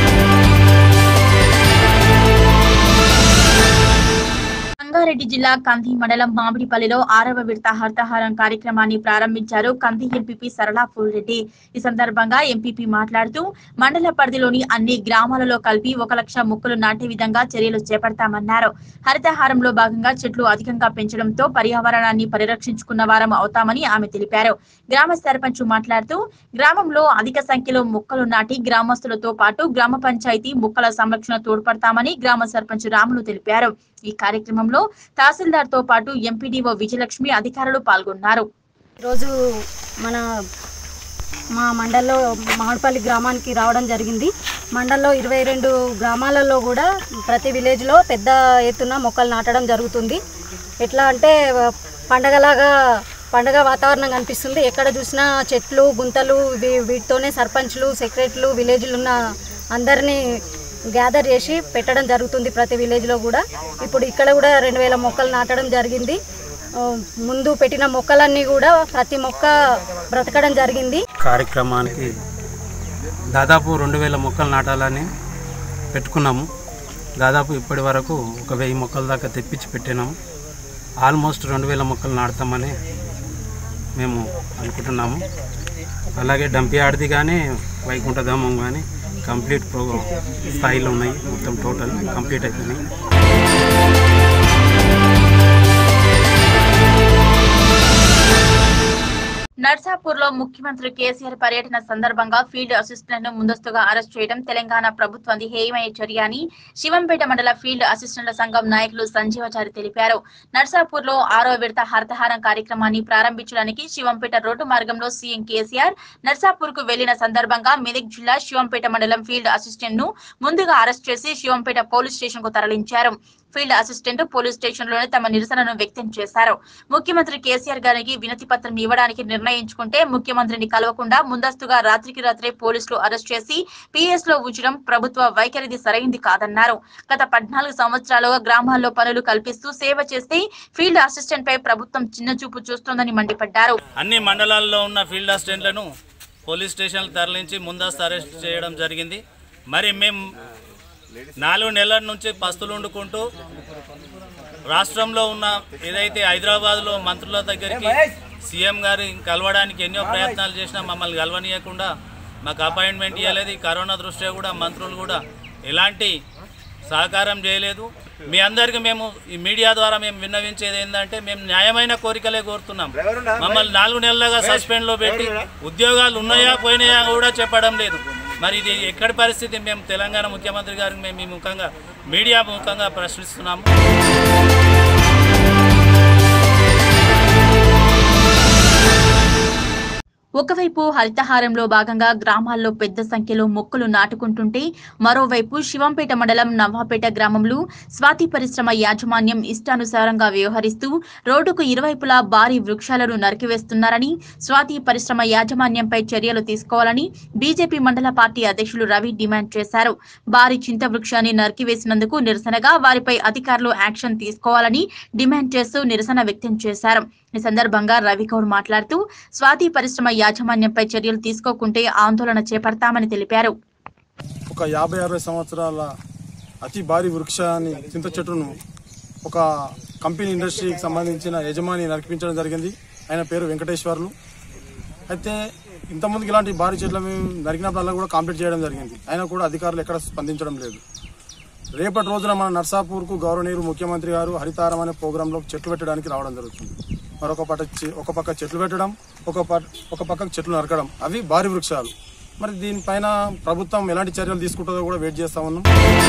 రంగారెడ్డి జిల్లా కంది మండలం మామిడిపల్లిలో ఆరవ విడత హర్తహారం కార్యక్రమాన్ని ప్రారంభించారు కంది ఎంపీపీ సరళాపూర్ రెడ్డి ఈ సందర్భంగా ఎంపీపీ మాట్లాడుతూ మండల పరిధిలోని అన్ని గ్రామాలలో కలిపి ఒక లక్ష మొక్కలు నాటే విధంగా చర్యలు చేపడతామన్నారు హరితహారంలో భాగంగా చెట్లు అధికంగా పెంచడంతో పర్యావరణాన్ని పరిరక్షించుకున్న వారం అవుతామని ఆమె తెలిపారు గ్రామ సర్పంచ్ మాట్లాడుతూ గ్రామంలో అధిక సంఖ్యలో మొక్కలు నాటి గ్రామస్తులతో పాటు గ్రామ పంచాయతీ మొక్కల సంరక్షణ తోడ్పడతామని గ్రామ సర్పంచ్ రాములు తెలిపారు ఈ కార్యక్రమంలో తహసీల్దార్ తో పాటు ఎంపీడీఓ విజయలక్ష్మి అధికారులు పాల్గొన్నారు ఈరోజు మన మా మండల్లో మామిడిపల్లి గ్రామానికి రావడం జరిగింది మండల్లో ఇరవై రెండు గ్రామాలలో కూడా ప్రతి విలేజ్లో పెద్ద ఎత్తున మొక్కలు నాటడం జరుగుతుంది ఎట్లా అంటే పండగలాగా పండగ వాతావరణం కనిపిస్తుంది ఎక్కడ చూసినా చెట్లు గుంతలు వీ- వీటితోనే సర్పంచ్లు సెక్రటరీలు విలేజ్లు ఉన్న అందరినీ గ్యాదర్ చేసి పెట్టడం జరుగుతుంది ప్రతి విలేజ్లో కూడా ఇప్పుడు ఇక్కడ కూడా రెండు వేల మొక్కలు నాటడం జరిగింది ఆ, ముందు పెట్టిన మొక్కలన్నీ కూడా ప్రతి మొక్క బ్రతకడం జరిగింది కార్యక్రమానికి దాదాపు రెండు వేల మొక్కలు నాటాలని పెట్టుకున్నాము దాదాపు ఇప్పటి వరకు ఒక వెయ్యి మొక్కల దాకా తెప్పించి పెట్టినాము ఆల్మోస్ట్ రెండు వేల మొక్కలు నాటుతామని మేము అనుకుంటున్నాము అలాగే డంపియాడిది కానీ వైకుంఠధామం కానీ కంప్లీట్ ప్రో స్థాయిలో ఉన్నాయి మొత్తం టోటల్ కంప్లీట్ అయిపోయినాయి నర్సాపూర్ లో ముఖ్యమంత్రి కేసీఆర్ పర్యటన సందర్భంగా ఫీల్డ్ అసిస్టెంట్ ను ముందస్తుగా అరెస్ట్ చేయడం తెలంగాణ ప్రభుత్వం హేయమయ్యే చర్య అని శివంపేట మండల ఫీల్డ్ అసిస్టెంట్ల సంఘం నాయకులు సంజీవాచారి తెలిపారు నర్సాపూర్ లో ఆరో విడత హరితహారం కార్యక్రమాన్ని ప్రారంభించడానికి శివంపేట రోడ్డు మార్గంలో సీఎం కేసీఆర్ నర్సాపూర్ కు వెళ్లిన సందర్భంగా మెదక్ జిల్లా శివంపేట మండలం ఫీల్డ్ అసిస్టెంట్ ను ముందుగా అరెస్ట్ చేసి శివంపేట పోలీస్ స్టేషన్ కు తరలించారు ఫీల్డ్ అసిస్టెంట్ పోలీస్ స్టేషన్లోనే తమ నిరసనను వ్యక్తం చేశారు ముఖ్యమంత్రి కేసీఆర్ గారికి వినతి పత్రం ఇవ్వడానికి నిర్ణయించుకుంటే ముఖ్యమంత్రిని కలవకుండా ముందస్తుగా రాత్రికి రాత్రే పోలీసులు అరెస్ట్ చేసి పిఎస్ లో ఉంచడం ప్రభుత్వ వైఖరిది సరైంది కాదన్నారు గత పద్నాలుగు సంవత్సరాలుగా గ్రామాల్లో పనులు కల్పిస్తూ సేవ చేస్తే ఫీల్డ్ అసిస్టెంట్ పై ప్రభుత్వం చిన్నచూపు చూస్తోందని మండిపడ్డారు అన్ని మండలాల్లో ఉన్న ఫీల్డ్ అసిస్టెంట్లను పోలీస్ స్టేషన్లు తరలించి ముందస్తు అరెస్ట్ చేయడం జరిగింది మరి మేము నాలుగు నెలల నుంచి పస్తులు వండుకుంటూ రాష్ట్రంలో ఉన్న ఏదైతే హైదరాబాద్లో మంత్రుల దగ్గరికి సీఎం గారి కలవడానికి ఎన్నో ప్రయత్నాలు చేసినా మమ్మల్ని కలవనీయకుండా మాకు అపాయింట్మెంట్ ఇవ్వలేదు ఈ కరోనా దృష్ట్యా కూడా మంత్రులు కూడా ఎలాంటి సహకారం చేయలేదు మీ అందరికీ మేము ఈ మీడియా ద్వారా మేము విన్నవించేది ఏంటంటే మేము న్యాయమైన కోరికలే కోరుతున్నాం మమ్మల్ని నాలుగు నెలలుగా సస్పెండ్ లో పెట్టి ఉద్యోగాలు ఉన్నాయా పోయినాయా కూడా చెప్పడం లేదు మరి ఇది ఎక్కడి పరిస్థితి మేము తెలంగాణ ముఖ్యమంత్రి గారికి మేము ఈ ముఖంగా మీడియా ముఖంగా ప్రశ్నిస్తున్నాము ఒకవైపు హరితహారంలో భాగంగా గ్రామాల్లో పెద్ద సంఖ్యలో మొక్కలు నాటుకుంటుంటే మరోవైపు శివంపేట మండలం నవాపేట గ్రామంలో స్వాతి పరిశ్రమ యాజమాన్యం ఇష్టానుసారంగా వ్యవహరిస్తూ రోడ్డుకు ఇరువైపులా భారీ వృక్షాలను నరికివేస్తున్నారని స్వాతి పరిశ్రమ యాజమాన్యంపై చర్యలు తీసుకోవాలని బీజేపీ మండల పార్టీ అధ్యక్షులు రవి డిమాండ్ చేశారు భారీ చింత వృక్షాన్ని నరికివేసినందుకు నిరసనగా వారిపై అధికారులు యాక్షన్ తీసుకోవాలని డిమాండ్ చేస్తూ నిరసన వ్యక్తం చేశారు ఈ సందర్భంగా రవిగౌడ్ మాట్లాడుతూ స్వాతి పరిశ్రమ యాజమాన్యంపై చర్యలు తీసుకోకుంటే ఆందోళన చేపడతామని తెలిపారు ఒక యాభై అరవై సంవత్సరాల అతి భారీ వృక్షాన్ని చింత చెట్టును ఒక కంపెనీ ఇండస్ట్రీకి సంబంధించిన యజమాని నరికించడం జరిగింది ఆయన పేరు వెంకటేశ్వర్లు అయితే ఇంతకుముందుకు ఇలాంటి భారీ చెట్ల మేము నరికినప్పుడల్లా కూడా కంప్లీట్ చేయడం జరిగింది అయినా కూడా అధికారులు ఎక్కడ స్పందించడం లేదు రేపటి రోజున మన నర్సాపూర్కు గౌరవనీయులు ముఖ్యమంత్రి గారు హరితారం అనే ప్రోగ్రాంలో చెట్లు పెట్టడానికి రావడం జరుగుతుంది మరొక పక్క చె- ఒక పక్క చెట్లు పెట్టడం ఒక ప- ఒక పక్క చెట్లు నరకడం అవి భారీ వృక్షాలు మరి దీనిపైన ప్రభుత్వం ఎలాంటి చర్యలు తీసుకుంటుందో కూడా వెయిట్ చేస్తా ఉన్నాం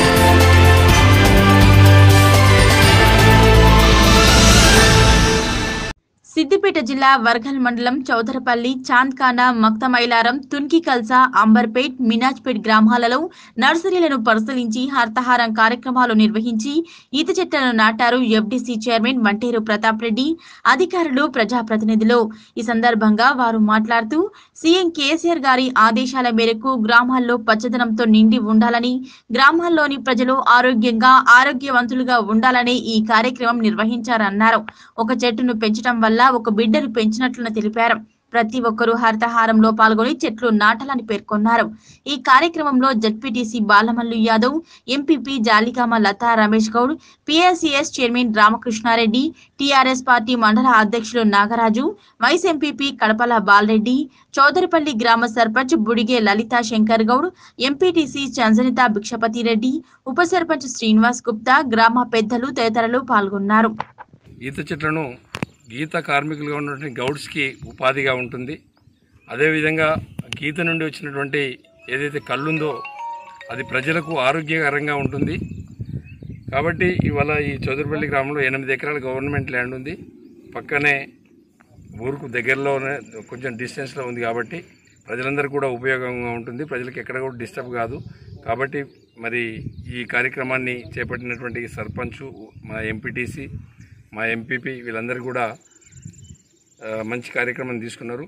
సిద్దిపేట జిల్లా వర్గల్ మండలం చౌదరపల్లి చాంద్ఖానా మక్తమైలారం తున్కి కల్సా అంబర్పేట్ మినాజ్పేట్ గ్రామాలలో నర్సరీలను పరిశీలించి హర్తహారం కార్యక్రమాలు నిర్వహించి ఈత చెట్లను నాటారు ఎఫ్డీసీ చైర్మన్ వంటేరు ప్రతాప్ రెడ్డి అధికారులు ప్రజాప్రతినిధులు ఈ సందర్భంగా వారు మాట్లాడుతూ సీఎం కేసీఆర్ గారి ఆదేశాల మేరకు గ్రామాల్లో పచ్చదనంతో నిండి ఉండాలని గ్రామాల్లోని ప్రజలు ఆరోగ్యంగా ఆరోగ్యవంతులుగా ఉండాలని ఈ కార్యక్రమం నిర్వహించారన్నారు ఒక చెట్టును పెంచడం వల్ల ఒక బిడ్డను పెంచినట్లున తెలిపారు ప్రతి ఒక్కరూ హరితహారంలో పాల్గొని చెట్లు నాటాలని పేర్కొన్నారు ఈ కార్యక్రమంలో ZPTC Balamallu Yadav MPP Jalikama Latha Ramesh Goud PSCS chairman Ramakrishnareddy TRS party మండల అధ్యక్షులు నాగరాజు వైస్ ఎంపీపీ కడపల బాలరెడ్డి చౌదరిపల్లి గ్రామ సర్పంచ్ బుడిగే లలితా శంకర్ గౌడ్ ఎంపీటీసీ చంజనిత భిక్షపతి రెడ్డి ఉప సర్పంచ్ శ్రీనివాస్ గుప్తా గ్రామ పెద్దలు తదితరులు పాల్గొన్నారు ఈత చెట్లను గీత కార్మికులుగా ఉన్నటువంటి గౌడ్స్కి ఉపాధిగా ఉంటుంది అదేవిధంగా గీత నుండి వచ్చినటువంటి ఏదైతే కళ్ళుందో అది ప్రజలకు ఆరోగ్యకరంగా ఉంటుంది కాబట్టి ఇవాళ ఈ చౌదరిపల్లి గ్రామంలో ఎనిమిది ఎకరాల గవర్నమెంట్ ల్యాండ్ ఉంది పక్కనే ఊరుకు దగ్గరలోనే కొంచెం డిస్టెన్స్లో ఉంది కాబట్టి ప్రజలందరికీ కూడా ఉపయోగంగా ఉంటుంది ప్రజలకు ఎక్కడ కూడా డిస్టర్బ్ కాదు కాబట్టి మరి ఈ కార్యక్రమాన్ని చేపట్టినటువంటి సర్పంచ్ మా ఎంపీటీసీ మా ఎంపీపీ వీళ్ళందరూ కూడా ఆ, మంచి కార్యక్రమం తీసుకున్నారు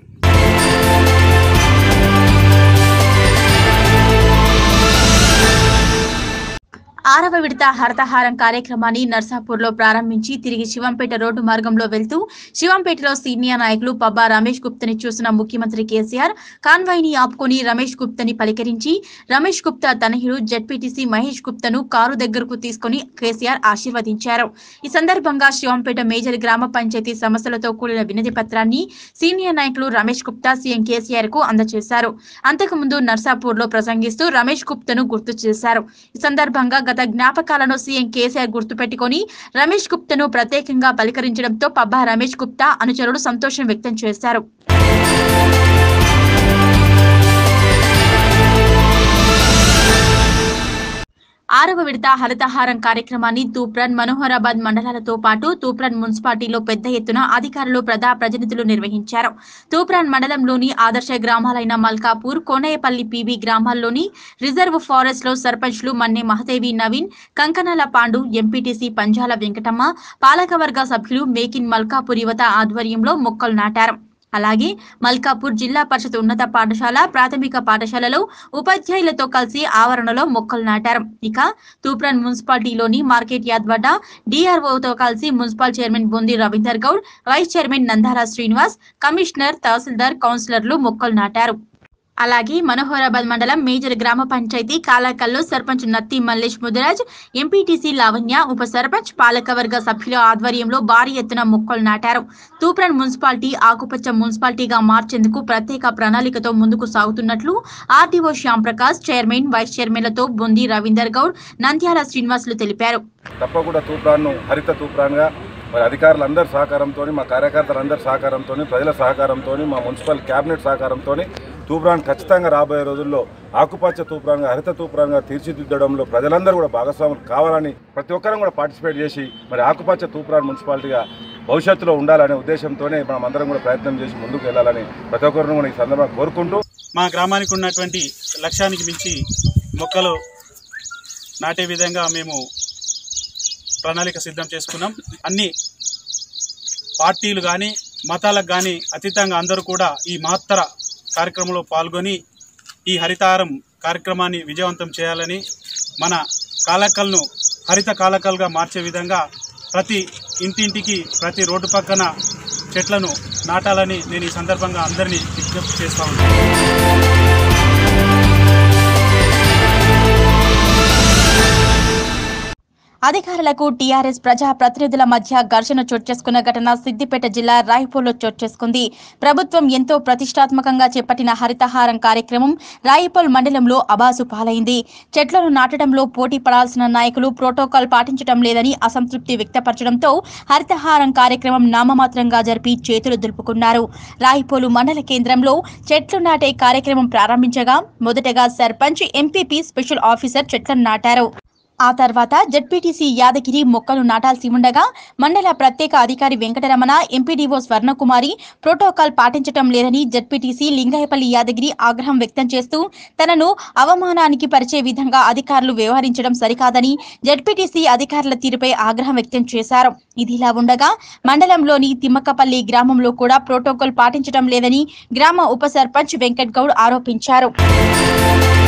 ఆరవ విడత హరితహారం కార్యక్రమాన్ని నర్సాపూర్లో ప్రారంభించి తిరిగి శివంపేట రోడ్డు మార్గంలో వెళ్తూ శివంపేటలో సీనియర్ నాయకులు పబ్బా రమేష్ గుప్తని చూసిన ముఖ్యమంత్రి కేసీఆర్ కాన్వాయ్ని ఆపుకొని రమేష్ గుప్తని పలికరించి రమేష్ గుప్తా తనయుడు జడ్పీటీసీ మహేష్ గుప్తను కారు దగ్గరకు తీసుకుని కేసీఆర్ ఆశీర్వదించారు ఈ సందర్భంగా శివంపేట మేజర్ గ్రామ పంచాయతీ సమస్యలతో కూడిన వినతి పత్రాన్ని సీనియర్ నాయకులు రమేష్ గుప్తా సీఎం కేసీఆర్ కు అందజేశారు అంతకుముందు నర్సాపూర్ లో ప్రసంగిస్తూ రమేష్ గుప్తను గుర్తు చేశారు ఈ సందర్భంగా గత జ్ఞాపకాలను సీఎం కేసీఆర్ గుర్తుపెట్టుకొని రమేష్ గుప్తను ప్రత్యేకంగా పలకరించడంతో పబ్బా రమేష్ గుప్తా అనుచరులు సంతోషం వ్యక్తం చేశారు ఆరవ విడత హరితహారం కార్యక్రమాన్ని తూప్రన్ మనోహరాబాద్ మండలాలతో పాటు తూప్రన్ మున్సిపాలిటీలో పెద్ద ఎత్తున అధికారులు ప్రజా ప్రతినిధులు నిర్వహించారు తూప్రాన్ మండలంలోని ఆదర్శ గ్రామాలైన మల్కాపూర్ కోనయ్యపల్లి పీబీ గ్రామాల్లోని రిజర్వ్ ఫారెస్ట్ లో సర్పంచ్లు మన్నె మహదేవి నవీన్ కంకనాల పాండు ఎంపీటీసీ పంజాల వెంకటమ్మ పాలకవర్గ సభ్యులు మేకిన్ మల్కాపూర్ యువత ఆధ్వర్యంలో మొక్కలు నాటారు అలాగే మల్కాపూర్ జిల్లా పరిషత్ ఉన్నత పాఠశాల ప్రాథమిక పాఠశాలలో ఉపాధ్యాయులతో కలిసి ఆవరణలో మొక్కలు నాటారు ఇక తూప్రాన్ మున్సిపాలిటీలోని మార్కెట్ యార్డ్ వద్ద డిఆర్ఓతో కలిసి municipal chairman Bondi Raveender Goud vice chairman Nandara Srinivas commissioner tahsildar కౌన్సిలర్లు మొక్కలు నాటారు అలాగే మనోహరాబాద్ మండలం మేజర్ గ్రామ పంచాయతీ కాలాకల్లో సర్పంచ్ నత్తి మల్లేష్ ముదిరాజ్ ఎంపీటీసీ లావణ్య ఉప సర్పంచ్ పాలకవర్గ సభ్యుల ఆధ్వర్యంలో భారీ ఎత్తున మొక్కలు నాటారు తూప్రన్ మున్సిపాలిటీ ఆకుపచ్చ మున్సిపాలిటీగా మార్చేందుకు ప్రత్యేక ప్రణాళికతో ముందుకు సాగుతున్నట్లు ఆర్డీఓ శ్యాంప్రకాష్ చైర్మన్ వైస్ చైర్మన్లతో బొంది రవీందర్ గౌడ్ నంద్యాల శ్రీనివాసులు తెలిపారు తప్పకుండా తూప్రాన్ను హరిత తూప్రాన్గా మరి అధికారులందరి సహకారంతో మా కార్యకర్తలందరి సహకారంతో ప్రజల సహకారంతో మా మున్సిపల్ క్యాబినెట్ సహకారంతో తూప్రాన్ ఖచ్చితంగా రాబోయే రోజుల్లో ఆకుపచ్చ తూప్రాన్గా హరిత తూప్రాన్గా తీర్చిదిద్దడంలో ప్రజలందరూ కూడా భాగస్వాములు కావాలని ప్రతి ఒక్కరం కూడా పార్టిసిపేట్ చేసి మరి ఆకుపచ్చ తూప్రాన్ మున్సిపాలిటీగా భవిష్యత్తులో ఉండాలనే ఉద్దేశంతోనే మనం అందరం కూడా ప్రయత్నం చేసి ముందుకు వెళ్ళాలని ప్రతి ఒక్కరిని కూడా ఈ సందర్భంగా కోరుకుంటూ మా గ్రామానికి ఉన్నటువంటి లక్ష్యానికి మించి మొక్కలు నాటే విధంగా మేము ప్రణాళిక సిద్ధం చేసుకున్నాం అన్ని పార్టీలు కానీ మతాలకు కానీ అతీతంగా అందరూ కూడా ఈ మహత్తర కార్యక్రమంలో పాల్గొని ఈ హరితారం కార్యక్రమాన్ని విజయవంతం చేయాలని మన కాలకల్ను హరిత కాలకల్గా మార్చే విధంగా ప్రతి ఇంటింటికి ప్రతి రోడ్డు పక్కన చెట్లను నాటాలని నేను ఈ సందర్భంగా అందరినీ విజ్ఞప్తి చేస్తా ఉన్నాను అధికారులకు టీఆర్ఎస్ ప్రజా ప్రతినిధుల మధ్య ఘర్షణ చోటు చేసుకున్న ఘటన సిద్దిపేట జిల్లా రాయపూర్లో చోటు చేసుకుంది ప్రభుత్వం ఎంతో ప్రతిష్టాత్మకంగా చేపట్టిన హరితహారం కార్యక్రమం రాయపూల్ మండలంలో అబాసు పాలైంది చెట్లను నాటడంలో పోటీ పడాల్సిన నాయకులు ప్రోటోకాల్ పాటించడం లేదని అసంతృప్తి వ్యక్తపరచడంతో హరితహారం కార్యక్రమం నామమాత్రంగా జరిపి చేతులు దులుపుకున్నారు రాయపోలు మండల కేంద్రంలో చెట్లు నాటే కార్యక్రమం ప్రారంభించగా మొదటగా సర్పంచ్ ఎంపీపీ స్పెషల్ ఆఫీసర్ చెట్లను నాటారు ఆ తర్వాత జడ్పీటీసీ యాదగిరి మొక్కలు నాటాల్సి ఉండగా మండల ప్రత్యేక అధికారి వెంకటరమణ ఎంపీడీఓ స్వర్ణకుమారి ప్రోటోకాల్ పాటించటం లేదని జడ్పీటీసీ లింగాయపల్లి యాదగిరి ఆగ్రహం వ్యక్తం చేస్తూ తనను అవమానానికి పరిచే విధంగా అధికారులు వ్యవహరించడం సరికాదని జడ్పీటీసీ అధికారుల తీరుపై ఆగ్రహం వ్యక్తం చేశారు ఇదిలా ఉండగా మండలంలోని తిమ్మక్కపల్లి గ్రామంలో కూడా ప్రోటోకాల్ పాటించడం లేదని గ్రామ ఉప సర్పంచ్ వెంకట్ గౌడ్ ఆరోపించారు